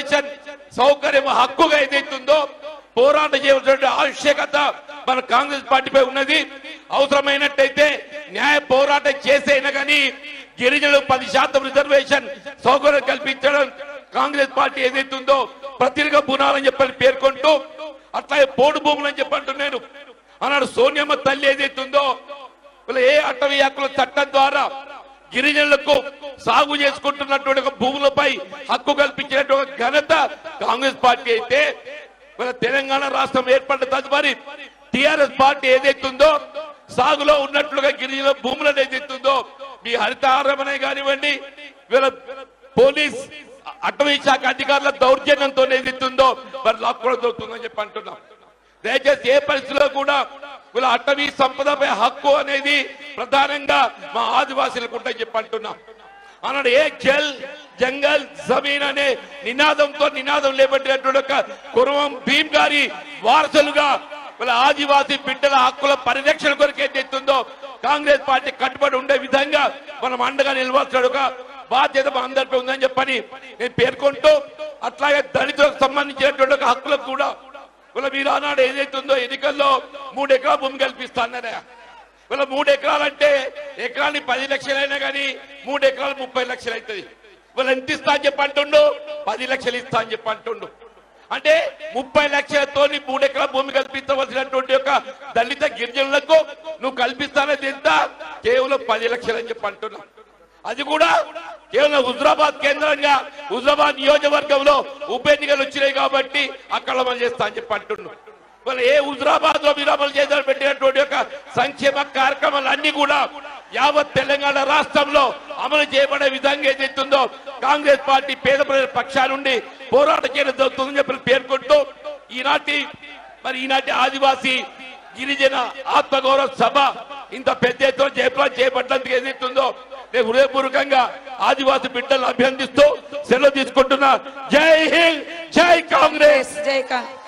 reservation సౌకర్యం హక్కుగా ఏదైతుందో పోరాటం చేయవలసిన ఆవశ్యకత మన కాంగ్రెస్ పార్టీపై ఉన్నది అవసరమైనట్టయితే న్యాయ పోరాటం చేసేనా కానీ గిరిజనులు పది శాతం రిజర్వేషన్ సౌకర్యం కల్పించడం కాంగ్రెస్ పార్టీ ఏదైతుందో ప్రతినిగా బునాలని చెప్పని పేర్కొంటూ అట్లాగే పోడు భూములు అని చెప్పంటూ నేను అన్నాడు సోనియమ్మ తల్లి ఏదైతుందో వీళ్ళ ఏ అటవీ హక్కుల చట్టం ద్వారా గిరిజనులకు సాగు చేసుకుంటున్నటువంటి ఒక భూములపై హక్కు కల్పించినటువంటి ఒక ఘనత కాంగ్రెస్ పార్టీ అయితే వీళ్ళ తెలంగాణ రాష్ట్రం ఏర్పడ్డ తదుపరి టిఆర్ఎస్ పార్టీ ఏదైతుందో సాగులో ఉన్నట్లుగా గిరిజన భూములను ఏదైతుందో మీ హరితహారమనే కానివ్వండి వీళ్ళ పోలీస్ అటవీ శాఖ అధికారుల దౌర్జన్యంతో ఏదైతుందో మరి లాక్కోవడం జరుగుతుందని చెప్పి అంటున్నాం దయచేసి ఏ పరిస్థితిలో కూడా వీళ్ళ అటవీ సంపదపై హక్కు అనేది ప్రధానంగా మా ఆదివాసీలకు ఉంటాయని చెప్పి అంటున్నాం అన్నాడు ఏ జల్ జంగల్ జమీన్ అనే నినాదంతో నినాదం లేబట్టినటువంటి ఒక కురువం భీమ్ గారి వారసులుగా వీళ్ళ ఆదివాసీ బిడ్డల హక్కుల పరిరక్షణ కొరకు ఏం చేస్తుందో కాంగ్రెస్ పార్టీ కట్టుబడి ఉండే విధంగా మనం అండగా నిలవాల్సిన ఒక బాధ్యత మా అందరిపై ఉందని చెప్పని నేను పేర్కొంటూ అట్లాగే దళితులకు సంబంధించినటువంటి ఒక హక్కులకు కూడా వీళ్ళ మీరు ఆనాడు ఏదైతుందో ఎన్నికల్లో మూడు ఎకరాల భూమి కల్పిస్తాననే వీళ్ళ మూడు ఎకరాలంటే ఎకరాన్ని పది లక్షలైనా కానీ మూడు ఎకరాలు ముప్పై లక్షలు అవుతుంది వీళ్ళు ఎంత ఇస్తా అని చెప్పి అంటుండు పది లక్షలు ఇస్తా అని చెప్పి అంటుండు అంటే ముప్పై లక్షలతో మూడు ఎకరాల భూమి కల్పించవలసినటువంటి ఒక దళిత గిరిజనులకు నువ్వు కల్పిస్తానది ఎంత కేవలం పది లక్షలు అని చెప్పి అంటున్నావు అది కూడా కేవలం హుజరాబాద్ కేంద్రంగా హుజరాబాద్ నియోజకవర్గంలో ఉప ఎన్నికలు వచ్చినాయి కాబట్టి అక్కడ అమలు చేస్తా అని చెప్పి అంటున్నాడు మరి ఏ హుజరాబాద్ లో మీరు అమలు చేద్దాం పెట్టినటువంటి యొక్క సంక్షేమ కార్యక్రమాలు అన్ని కూడా యావత్ తెలంగాణ రాష్ట్రంలో అమలు చేయబడే విధంగా ఏదైతుందో కాంగ్రెస్ పార్టీ పేద ప్రజల పక్షానుండి పోరాటం చేయడం జరుగుతుందని చెప్పి పేర్కొంటూ ఈనాటి మరి ఈనాటి ఆదివాసీ గిరిజన ఆత్మగౌరవ సభ ఇంత పెద్ద ఎత్తున జయప్రదం చేపట్టడానికి ఏదైతుందో నేను హృదయపూర్వకంగా ఆదివాసీ బిడ్డలు అభినందిస్తూ సెలవు తీసుకుంటున్నా జై హింద్ జై కాంగ్రెస్ జై కాంగ్రెస్